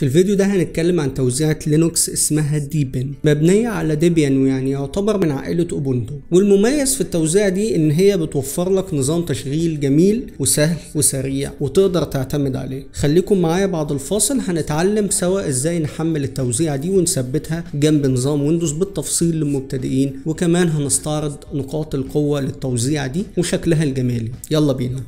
في الفيديو ده هنتكلم عن توزيعة لينوكس اسمها ديبن مبنية على ديبيان ويعني يعتبر من عائلة اوبونتو والمميز في التوزيعة دي ان هي بتوفر لك نظام تشغيل جميل وسهل وسريع وتقدر تعتمد عليه خليكم معايا بعد الفاصل هنتعلم سوا ازاي نحمل التوزيعة دي ونثبتها جنب نظام ويندوز بالتفصيل للمبتدئين وكمان هنستعرض نقاط القوة للتوزيعة دي وشكلها الجمالي يلا بينا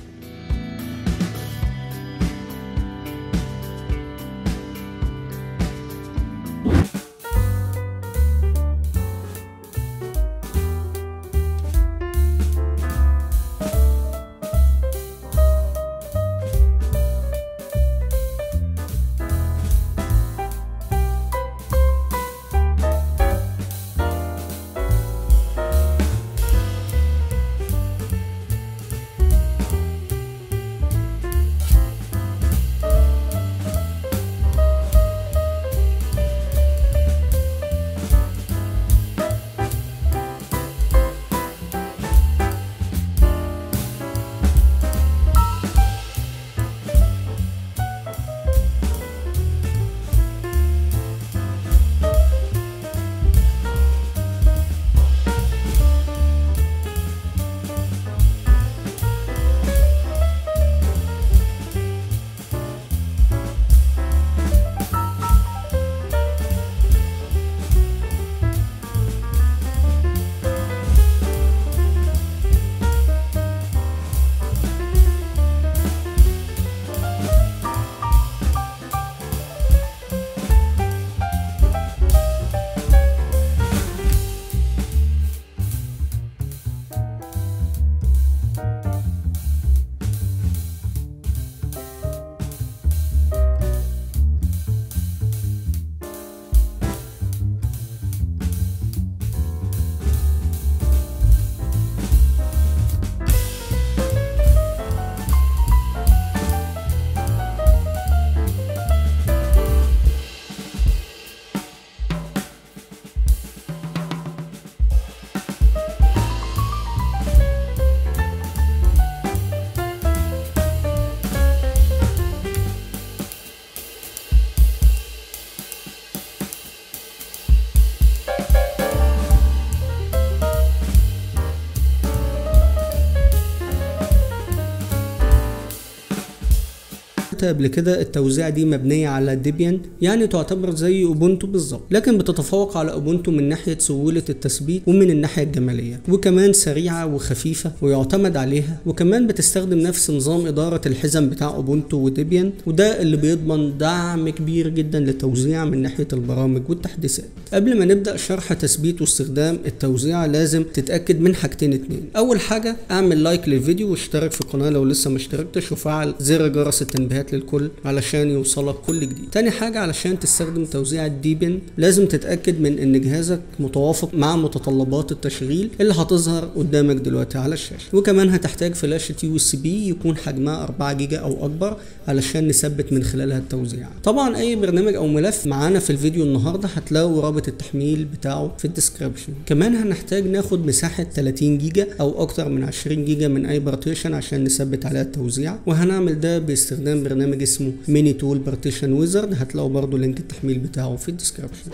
قلت قبل كده التوزيع دي مبنية على ديبيان يعني تعتبر زي اوبونتو بالظبط لكن بتتفوق على اوبونتو من ناحية سهولة التثبيت ومن الناحية الجمالية وكمان سريعة وخفيفة ويعتمد عليها وكمان بتستخدم نفس نظام إدارة الحزم بتاع اوبونتو وديبيان وده اللي بيضمن دعم كبير جدا للتوزيع من ناحية البرامج والتحديثات قبل ما نبدأ شرح تثبيت واستخدام التوزيع لازم تتأكد من حاجتين اتنين أول حاجة اعمل لايك للفيديو واشترك في القناة لو لسه ما اشتركتش وفعل زر جرس التنبيهات للكل علشان يوصلك كل جديد تاني حاجة علشان تستخدم توزيع الديبن لازم تتأكد من ان جهازك متوافق مع متطلبات التشغيل اللي هتظهر قدامك دلوقتي على الشاشة وكمان هتحتاج فلاشة يو اس بي يكون حجمها 4 جيجا او اكبر علشان نثبت من خلالها التوزيع طبعا اي برنامج او ملف معانا في الفيديو النهاردة هتلاقوا رابط التحميل بتاعه في الديسكربشن كمان هنحتاج ناخد مساحة 30 جيجا او اكتر من 20 جيجا من اي بارتيشن عشان نثبت عليها التوزيع وهنعمل ده باستخدام برنامج اسمه ميني تول بارتيشن ويزرد هتلاقوا برضو لينك التحميل بتاعه في الديسكربشن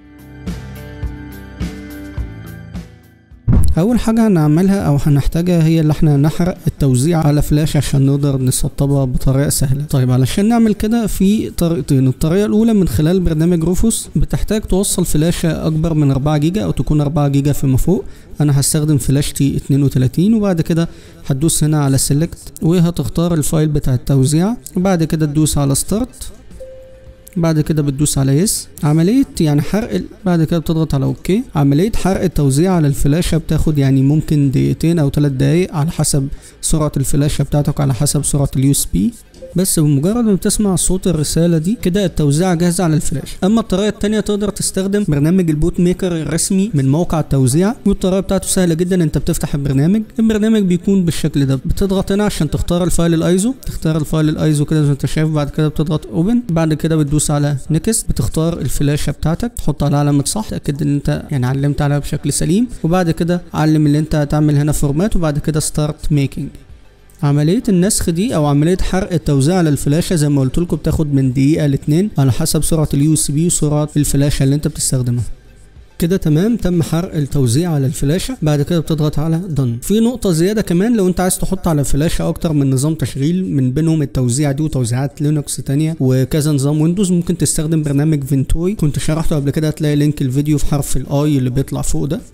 اول حاجه هنعملها او هنحتاجها هي اللي احنا نحرق التوزيع على فلاش عشان نقدر نسطبها بطريقه سهله طيب علشان نعمل كده في طريقتين الطريقه الاولى من خلال برنامج روفوس بتحتاج توصل فلاشه اكبر من 4 جيجا او تكون 4 جيجا فيما فوق انا هستخدم فلاشتي 32 وبعد كده هتدوس هنا على سيلكت وهتختار الفايل بتاع التوزيع وبعد كده تدوس على ستارت بعد كده بتدوس على يس عملية يعني حرق بعد كده بتضغط على اوكي عملية حرق التوزيع على الفلاشة بتاخد يعني ممكن دقيقتين او ثلاث دقايق على حسب سرعة الفلاشة بتاعتك على حسب سرعة اليو اس بي بس بمجرد ما تسمع صوت الرسالة دي كده التوزيع جاهز على الفلاش اما الطريقة التانية تقدر تستخدم برنامج البوت ميكر الرسمي من موقع التوزيع والطريقة بتاعته سهلة جدا انت بتفتح البرنامج البرنامج بيكون بالشكل ده بتضغط هنا عشان تختار الفايل الايزو تختار الفايل الايزو كده زي ما انت شايف بعد كده بتضغط اوبن بعد كده بتدوس على نيكست بتختار الفلاشة بتاعتك تحط على علامة صح تأكد ان انت يعني علمت عليها بشكل سليم وبعد كده علم اللي انت هتعمل هنا فورمات وبعد كده ستارت ميكنج عمليه النسخ دي او عمليه حرق التوزيع على الفلاشه زي ما قلت لكم بتاخد من دقيقه لاتنين على حسب سرعه اليو اس بي وسرعه الفلاشه اللي انت بتستخدمها كده تمام تم حرق التوزيع على الفلاشه بعد كده بتضغط على دن في نقطه زياده كمان لو انت عايز تحط على الفلاشه اكتر من نظام تشغيل من بينهم التوزيع دي وتوزيعات لينكس تانية وكذا نظام ويندوز ممكن تستخدم برنامج فينتوي كنت شرحته قبل كده هتلاقي لينك الفيديو في حرف الاي اللي بيطلع فوق ده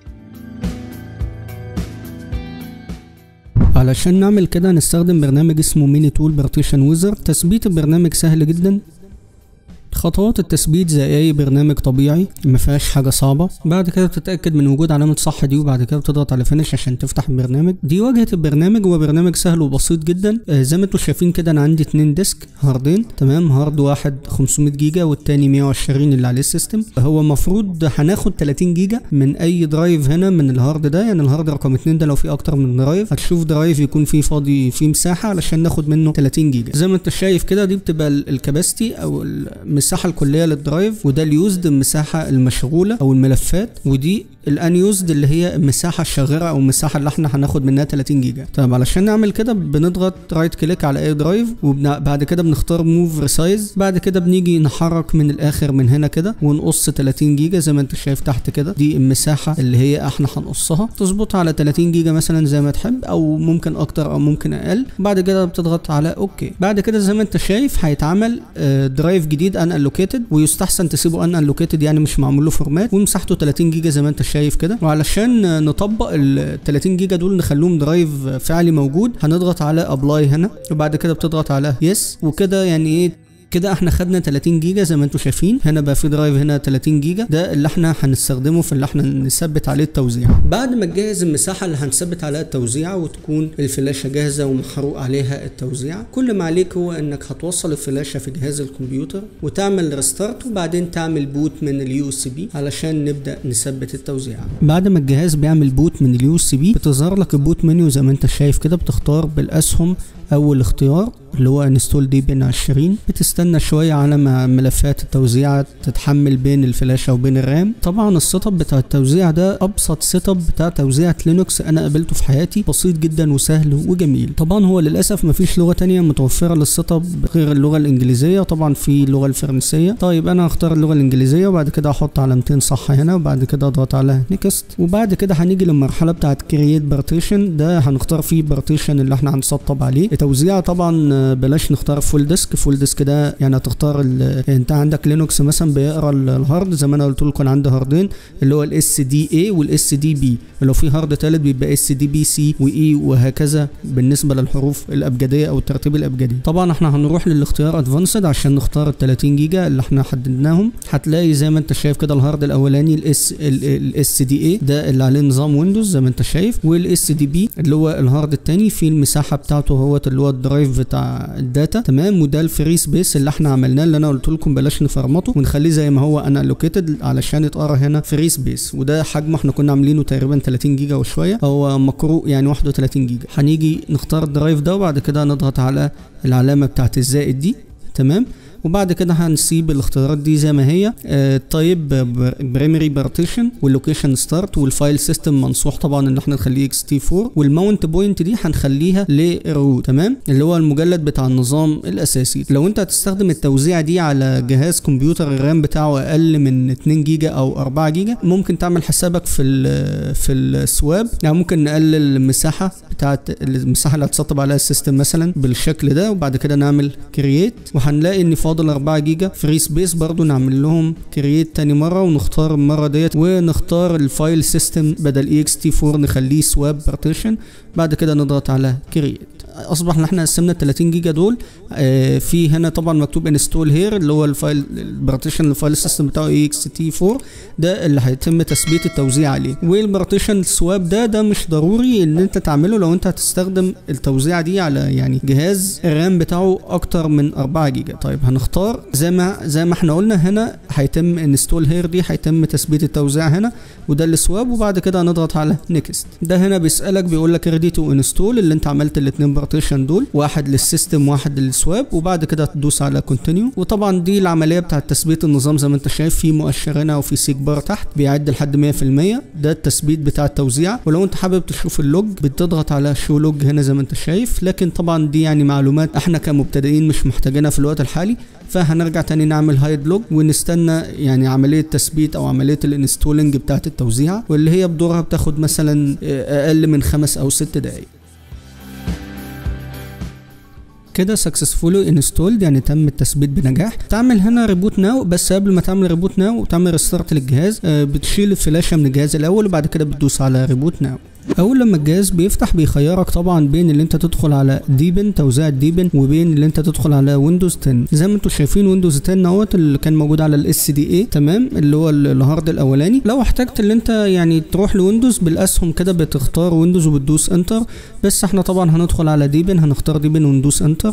علشان نعمل كده هنستخدم برنامج اسمه ميني تول بارتيشن ويزر تثبيت البرنامج سهل جدا خطوات التثبيت زي اي برنامج طبيعي ما فيهاش حاجه صعبه بعد كده بتتاكد من وجود علامه صح دي وبعد كده بتضغط على فينش عشان تفتح البرنامج دي واجهه البرنامج هو برنامج سهل وبسيط جدا آه زي ما انتم شايفين كده انا عندي اتنين ديسك هاردين تمام هارد واحد 500 جيجا والتاني 120 اللي عليه السيستم هو المفروض هناخد 30 جيجا من اي درايف هنا من الهارد ده يعني الهارد رقم اتنين ده لو فيه اكتر من درايف هتشوف درايف يكون فيه فاضي فيه مساحه علشان ناخد منه 30 جيجا زي ما انت شايف كده دي بتبقى الكباستي او المساحه الكليه للدرايف وده اليوزد المساحه المشغوله او الملفات ودي الان يوزد اللي هي المساحه الشاغره او المساحه اللي احنا هناخد منها 30 جيجا طب علشان نعمل كده بنضغط رايت كليك على اي درايف وبعد كده بنختار موف ريسايز بعد كده بنيجي نحرك من الاخر من هنا كده ونقص 30 جيجا زي ما انت شايف تحت كده دي المساحه اللي هي احنا هنقصها تظبطها على 30 جيجا مثلا زي ما تحب او ممكن اكتر او ممكن اقل بعد كده بتضغط على اوكي بعد كده زي ما انت شايف هيتعمل درايف جديد ان الوكيتد ويستحسن تسيبه ان الوكيتد يعني مش معمول له فورمات ومساحته 30 جيجا زي ما انت شايف كده وعلشان نطبق ال 30 جيجا دول نخليهم درايف فعلي موجود هنضغط على ابلاي هنا وبعد كده بتضغط على يس وكده يعني ايه كده احنا خدنا 30 جيجا زي ما انتم شايفين هنا بقى في درايف هنا 30 جيجا ده اللي احنا هنستخدمه في اللي احنا نثبت عليه التوزيع بعد ما تجهز المساحه اللي هنثبت عليها التوزيع وتكون الفلاشه جاهزه ومحروق عليها التوزيع كل ما عليك هو انك هتوصل الفلاشه في جهاز الكمبيوتر وتعمل ريستارت وبعدين تعمل بوت من اليو اس بي علشان نبدا نثبت التوزيع بعد ما الجهاز بيعمل بوت من اليو اس بي بتظهر لك البوت منيو زي ما انت شايف كده بتختار بالاسهم اول اختيار اللي هو انستول دي بين 20 بتستنى شويه على ما ملفات التوزيع تتحمل بين الفلاشه وبين الرام طبعا السيت اب بتاع التوزيع ده ابسط سيت اب بتاع توزيع لينوكس انا قابلته في حياتي بسيط جدا وسهل وجميل طبعا هو للاسف مفيش لغه تانية متوفره للسيت اب غير اللغه الانجليزيه طبعا في اللغه الفرنسيه طيب انا هختار اللغه الانجليزيه وبعد كده احط علامتين صح هنا وبعد كده اضغط على نيكست وبعد كده هنيجي للمرحله بتاعت كرييت بارتيشن ده هنختار فيه بارتيشن اللي احنا هنسطب عليه توزيع طبعا بلاش نختار فول ديسك فول ديسك ده يعني هتختار انت عندك لينوكس مثلا بيقرا الهارد زي ما انا قلت لكم كان عندي هاردين اللي هو الاس دي اي والاس دي بي لو في هارد ثالث بيبقى اس دي بي سي واي وهكذا بالنسبه للحروف الابجديه او الترتيب الابجدي طبعا احنا هنروح للاختيار ادفانسد عشان نختار ال 30 جيجا اللي احنا حددناهم هتلاقي زي ما انت شايف كده الهارد الاولاني الاس الاس دي اي ده اللي عليه نظام ويندوز زي ما انت شايف والاس دي بي اللي هو الهارد الثاني فيه المساحه بتاعته هو اللي هو الدرايف بتاع الداتا تمام وده الفري سبيس اللي احنا عملناه اللي انا قلت لكم بلاش نفرمطه ونخليه زي ما هو انا الوكيتد علشان يتقرا هنا فري سبيس وده حجمه احنا كنا عاملينه تقريبا 30 جيجا وشويه هو مقروء يعني 31 جيجا هنيجي نختار الدرايف ده وبعد كده نضغط على العلامه بتاعت الزائد دي تمام وبعد كده هنسيب الاختيارات دي زي ما هي طيب برايمري بارتيشن واللوكيشن ستارت والفايل سيستم منصوح طبعا ان احنا نخليه اكس تي 4 والماونت بوينت دي هنخليها لروت تمام اللي هو المجلد بتاع النظام الاساسي لو انت هتستخدم التوزيع دي على جهاز كمبيوتر الرام بتاعه اقل من 2 جيجا او 4 جيجا ممكن تعمل حسابك في ال في السواب يعني ممكن نقلل المساحه بتاعت المساحه اللي هتسطب عليها السيستم مثلا بالشكل ده وبعد كده نعمل كرييت وهنلاقي ان فاضل 4 جيجا فري سبيس برضو نعمل لهم كرييت تاني مره ونختار المره ديت ونختار الفايل سيستم بدل اي اكس تي 4 نخليه سواب بارتيشن بعد كده نضغط على كرييت اصبح ان احنا قسمنا ال 30 جيجا دول آه في هنا طبعا مكتوب انستول هير اللي هو الفايل البارتيشن الفايل سيستم بتاعه اي اكس تي 4 ده اللي هيتم تثبيت التوزيع عليه والبارتيشن سواب ده ده مش ضروري ان انت تعمله لو انت هتستخدم التوزيع دي على يعني جهاز الرام بتاعه اكتر من 4 جيجا طيب هنختار بتختار زي ما زي ما احنا قلنا هنا هيتم انستول هير دي هيتم تثبيت التوزيع هنا وده السواب وبعد كده هنضغط على نيكست ده هنا بيسالك بيقول لك ريدي تو انستول اللي انت عملت الاثنين بارتيشن دول واحد للسيستم واحد للسواب وبعد كده تدوس على كونتينيو وطبعا دي العمليه بتاعه تثبيت النظام زي ما انت شايف في مؤشر هنا وفي سيك بار تحت بيعد لحد 100% ده التثبيت بتاع التوزيع ولو انت حابب تشوف اللوج بتضغط على شو لوج هنا زي ما انت شايف لكن طبعا دي يعني معلومات احنا كمبتدئين مش محتاجينها في الوقت الحالي فهنرجع تاني نعمل هايد لوج ونستنى يعني عمليه تثبيت او عمليه الانستولنج بتاعه التوزيع واللي هي بدورها بتاخد مثلا اقل من خمس او ست دقائق كده سكسسفولي انستولد يعني تم التثبيت بنجاح تعمل هنا ريبوت ناو بس قبل ما تعمل ريبوت ناو وتعمل ريستارت للجهاز بتشيل الفلاشه من الجهاز الاول وبعد كده بتدوس على ريبوت ناو اول لما الجهاز بيفتح بيخيرك طبعا بين اللي انت تدخل على ديبن توزيع الديبن وبين اللي انت تدخل على ويندوز 10 زي ما انتم شايفين ويندوز 10 اهوت اللي كان موجود على الاس دي اي تمام اللي هو الهارد الاولاني لو احتجت اللي انت يعني تروح لويندوز بالاسهم كده بتختار ويندوز وبتدوس انتر بس احنا طبعا هندخل على ديبن هنختار ديبن وندوس انتر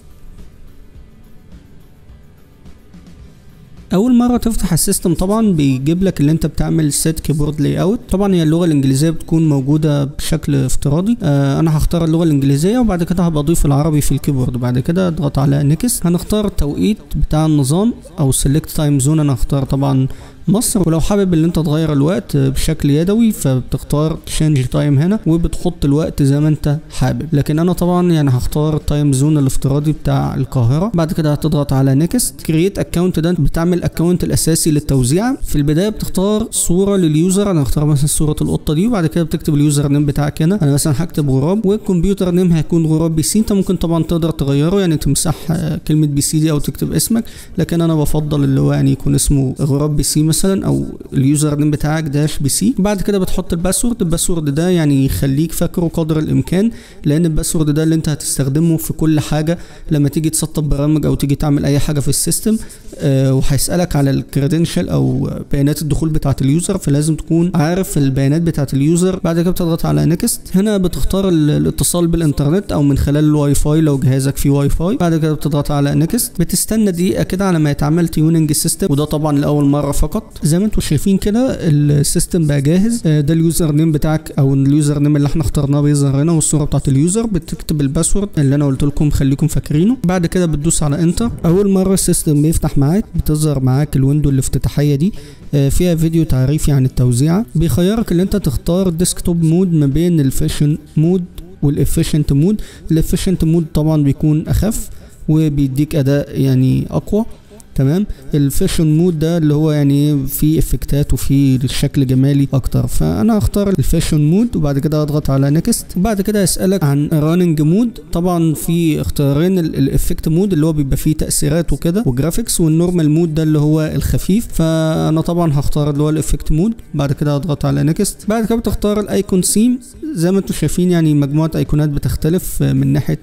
اول مره تفتح السيستم طبعا بيجيب لك اللي انت بتعمل سيت كيبورد لاي اوت طبعا هي اللغه الانجليزيه بتكون موجوده بشكل افتراضي آه انا هختار اللغه الانجليزيه وبعد كده هبقى اضيف العربي في الكيبورد بعد كده اضغط على نيكست هنختار التوقيت بتاع النظام او سيلكت تايم زون انا هختار طبعا مصر ولو حابب ان انت تغير الوقت بشكل يدوي فبتختار تشينج تايم هنا وبتحط الوقت زي ما انت حابب لكن انا طبعا يعني هختار التايم زون الافتراضي بتاع القاهره بعد كده هتضغط على نيكست كرييت اكونت ده بتعمل الاكونت الاساسي للتوزيع في البدايه بتختار صوره لليوزر انا هختار مثلا صوره القطه دي وبعد كده بتكتب اليوزر نيم بتاعك هنا انا مثلا هكتب غراب والكمبيوتر نيم هيكون غراب بي سي انت ممكن طبعا تقدر تغيره يعني تمسح كلمه بي سي دي او تكتب اسمك لكن انا بفضل اللي هو يعني يكون اسمه غراب بي سي مثلا او اليوزر نيم بتاعك داش بي سي بعد كده بتحط الباسورد الباسورد ده يعني يخليك فاكره قدر الامكان لان الباسورد ده اللي انت هتستخدمه في كل حاجه لما تيجي تسطب برامج او تيجي تعمل اي حاجه في السيستم آه وهيسالك على الكريدنشال او بيانات الدخول بتاعه اليوزر فلازم تكون عارف البيانات بتاعه اليوزر بعد كده بتضغط على نيكست هنا بتختار الاتصال بالانترنت او من خلال الواي فاي لو جهازك فيه واي فاي بعد كده بتضغط على نيكست بتستنى دقيقه كده على ما يتعمل تيوننج السيستم وده طبعا لاول مره فقط زي ما انتم شايفين كده السيستم بقى جاهز ده اليوزر نيم بتاعك او اليوزر نيم اللي احنا اخترناه بيظهر هنا والصوره بتاعت اليوزر بتكتب الباسورد اللي انا قلت لكم خليكم فاكرينه بعد كده بتدوس على انتر اول مره السيستم بيفتح معاك بتظهر معاك الويندو الافتتاحيه دي فيها فيديو تعريفي عن التوزيع بيخيرك ان انت تختار ديسكتوب مود ما بين الفاشن مود والافيشنت مود الافيشنت مود طبعا بيكون اخف وبيديك اداء يعني اقوى تمام الفاشن مود ده اللي هو يعني فيه افكتات وفيه شكل جمالي اكتر فانا هختار الفاشن مود وبعد كده اضغط على نيكست وبعد كده يسالك عن راننج مود طبعا في اختيارين الافكت مود اللي هو بيبقى فيه تاثيرات وكده وجرافيكس والنورمال مود ده اللي هو الخفيف فانا طبعا هختار اللي هو الافكت مود بعد كده اضغط على نيكست بعد كده بتختار الايكون سيم زي ما انتم شايفين يعني مجموعه ايقونات بتختلف من ناحيه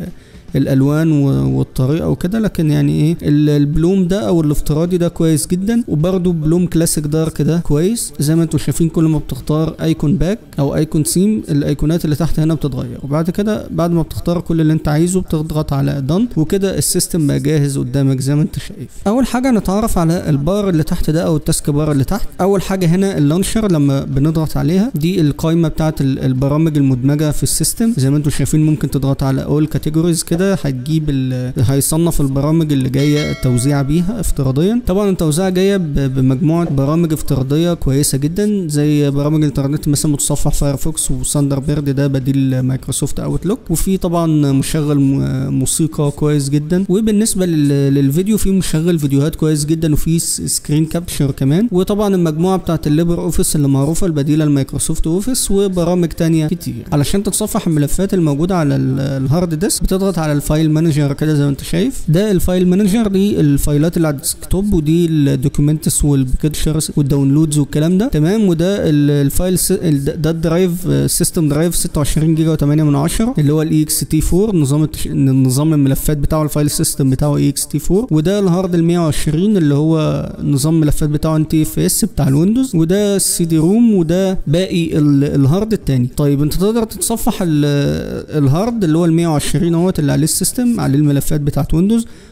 الالوان والطريقه وكده لكن يعني ايه البلوم ده او الافتراضي ده كويس جدا وبرده بلوم كلاسيك دارك ده كويس زي ما انتم شايفين كل ما بتختار ايكون باك او ايكون سيم الايقونات اللي تحت هنا بتتغير وبعد كده بعد ما بتختار كل اللي انت عايزه بتضغط على دن وكده السيستم بقى جاهز قدامك زي ما انت شايف اول حاجه نتعرف على البار اللي تحت ده او التاسك بار اللي تحت اول حاجه هنا اللانشر لما بنضغط عليها دي القائمه بتاعت البرامج المدمجه في السيستم زي ما انتم شايفين ممكن تضغط على اول كاتيجوريز كده هتجيب هيصنف البرامج اللي جايه التوزيع بيها افتراضيا طبعا التوزيع جايه بمجموعه برامج افتراضيه كويسه جدا زي برامج الانترنت مثلا متصفح فايرفوكس وثاندر بيرد ده بديل مايكروسوفت اوتلوك وفي طبعا مشغل موسيقى كويس جدا وبالنسبه للفيديو في مشغل فيديوهات كويس جدا وفي سكرين كابتشر كمان وطبعا المجموعه بتاعت الليبر اوفيس اللي معروفه البديله لمايكروسوفت اوفيس وبرامج تانية كتير علشان تتصفح الملفات الموجوده على الهارد ديسك بتضغط على الفايل مانجر كده زي ما انت شايف ده الفايل مانجر دي الفايلات اللي على الديسكتوب ودي الدوكيومنتس والبيكتشرز والداونلودز والكلام ده تمام وده الفايل ده الدرايف سيستم درايف 26 جيجا و8 من 10 اللي هو الاي اكس تي 4 نظام التش... نظام الملفات بتاعه الفايل سيستم بتاعه اي اكس تي 4 وده الهارد ال 120 اللي هو نظام الملفات بتاعه ان تي اف اس بتاع الويندوز وده السي دي روم وده باقي الهارد التاني طيب انت تقدر تتصفح الهارد اللي هو ال 120 اهوت اللي عليه السيستم عليه الملفات بتاعت ويندوز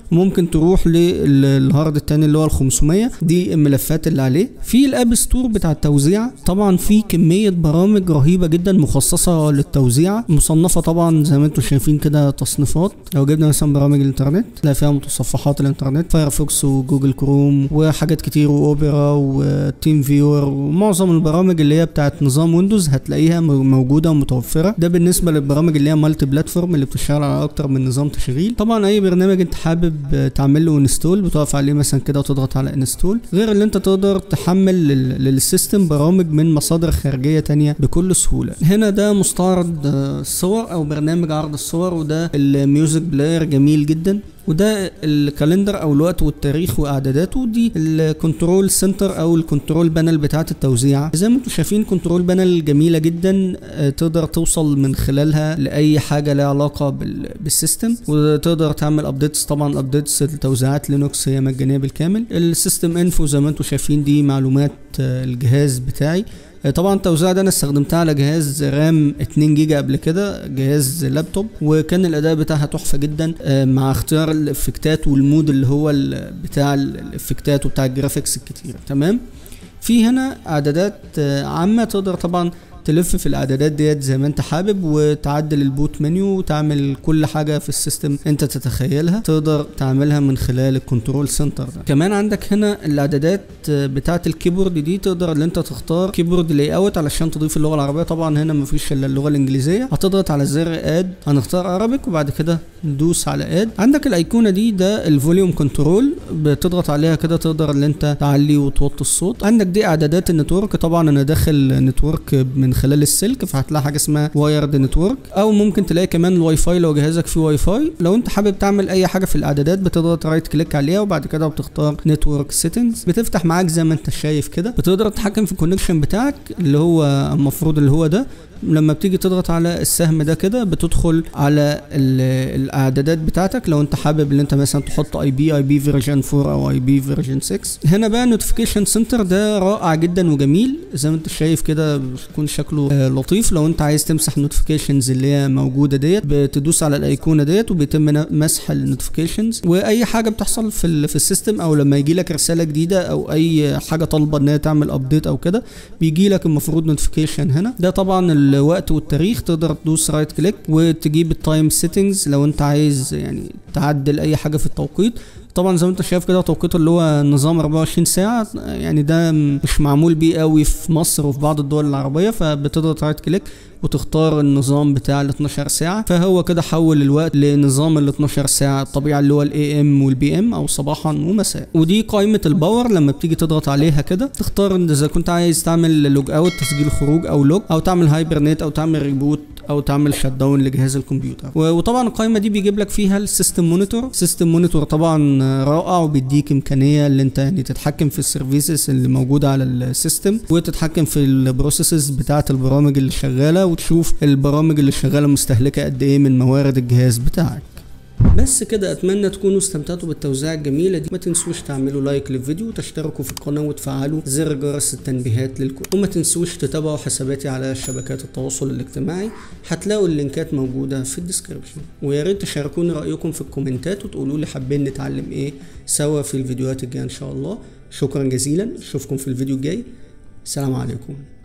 ممكن تروح للهارد التاني اللي هو ال 500 دي الملفات اللي عليه في الاب ستور بتاع التوزيع طبعا في كميه برامج رهيبه جدا مخصصه للتوزيع مصنفه طبعا زي ما انتم شايفين كده تصنيفات لو جبنا مثلا برامج الانترنت تلاقي فيها متصفحات الانترنت فايرفوكس وجوجل كروم وحاجات كتير واوبرا وتيم فيور ومعظم البرامج اللي هي بتاعت نظام ويندوز هتلاقيها موجوده ومتوفره ده بالنسبه للبرامج اللي هي مالتي بلاتفورم اللي بتشتغل على اكتر من نظام تشغيل طبعا اي برنامج انت حابب تعمل له انستول بتقف عليه مثلا كده وتضغط على انستول غير اللي انت تقدر تحمل للسيستم برامج من مصادر خارجيه تانية بكل سهوله هنا ده مستعرض صور او برنامج عرض الصور وده الميوزك بلاير جميل جدا وده الكالندر او الوقت والتاريخ واعداداته دي الكنترول سنتر او الكنترول بانل بتاعه التوزيع زي ما انتم شايفين كنترول بانل جميله جدا تقدر توصل من خلالها لاي حاجه لها علاقه بالسيستم وتقدر تعمل ابديتس طبعا ابديتس التوزيعات لينوكس هي مجانيه بالكامل السيستم انفو زي ما انتم شايفين دي معلومات الجهاز بتاعي طبعا التوزيع ده انا استخدمتها على جهاز رام 2 جيجا قبل كده جهاز لابتوب وكان الاداء بتاعها تحفه جدا مع اختيار الافكتات والمود اللي هو بتاع الافكتات وبتاع الجرافيكس الكتير تمام في هنا اعدادات عامه تقدر طبعا تلف في الاعدادات ديت زي ما انت حابب وتعدل البوت منيو وتعمل كل حاجه في السيستم انت تتخيلها تقدر تعملها من خلال الكنترول سنتر ده كمان عندك هنا الاعدادات بتاعه الكيبورد دي تقدر ان انت تختار كيبورد لاي اوت علشان تضيف اللغه العربيه طبعا هنا مفيش الا اللغه الانجليزيه هتضغط على زر اد هنختار عربيك وبعد كده ندوس على اد عندك الايقونه دي ده الفوليوم كنترول بتضغط عليها كده تقدر ان انت تعلي وتوطي الصوت عندك دي اعدادات النتورك طبعا انا داخل نتورك من خلال السلك فهتلاقي حاجه اسمها وايرد نتورك او ممكن تلاقي كمان الواي فاي لو جهازك فيه واي فاي لو انت حابب تعمل اي حاجه في الاعدادات بتضغط رايت كليك عليها وبعد كده بتختار نتورك سيتنجز بتفتح معاك زي ما انت شايف كده بتقدر تتحكم في الكونكشن بتاعك اللي هو المفروض اللي هو ده لما بتيجي تضغط على السهم ده كده بتدخل على الاعدادات بتاعتك لو انت حابب ان انت مثلا تحط اي بي اي بي فيرجن 4 او اي بي فيرجن 6 هنا بقى نوتيفيكيشن سنتر ده رائع جدا وجميل زي ما انت شايف كده بيكون شكله آه لطيف لو انت عايز تمسح نوتيفيكيشنز اللي هي موجوده ديت بتدوس على الايقونه ديت وبيتم مسح النوتيفيكيشنز واي حاجه بتحصل في في السيستم او لما يجي لك رساله جديده او اي حاجه طالبه ان هي تعمل ابديت او كده بيجي لك المفروض نوتيفيكيشن هنا ده طبعا الوقت والتاريخ تقدر تدوس رايت كليك وتجيب التايم سيتنجز لو انت عايز يعني تعدل اي حاجه في التوقيت طبعا زي ما انت شايف كده توقيته اللي هو نظام 24 ساعه يعني ده مش معمول بيه قوي في مصر وفي بعض الدول العربيه فبتضغط رايت كليك وتختار النظام بتاع ال 12 ساعه فهو كده حول الوقت لنظام ال 12 ساعه الطبيعي اللي هو الاي ام والبي ام او صباحا ومساء ودي قائمه الباور لما بتيجي تضغط عليها كده تختار ان اذا كنت عايز تعمل لوج اوت تسجيل خروج او لوج او تعمل هايبرنت او تعمل ريبوت او تعمل شت داون لجهاز الكمبيوتر وطبعا القائمه دي بيجيب لك فيها السيستم مونيتور سيستم مونيتور طبعا رائع وبيديك امكانيه اللي انت يعني تتحكم في السيرفيسز اللي موجوده على السيستم وتتحكم في البروسيسز بتاعه البرامج اللي شغاله وتشوف البرامج اللي شغاله مستهلكه قد ايه من موارد الجهاز بتاعك بس كده اتمنى تكونوا استمتعتوا بالتوزيع الجميله دي ما تنسوش تعملوا لايك للفيديو وتشتركوا في القناه وتفعلوا زر جرس التنبيهات للكل وما تنسوش تتابعوا حساباتي على شبكات التواصل الاجتماعي هتلاقوا اللينكات موجوده في الديسكربشن ويا ريت تشاركوني رايكم في الكومنتات وتقولوا لي حابين نتعلم ايه سوا في الفيديوهات الجايه ان شاء الله شكرا جزيلا اشوفكم في الفيديو الجاي السلام عليكم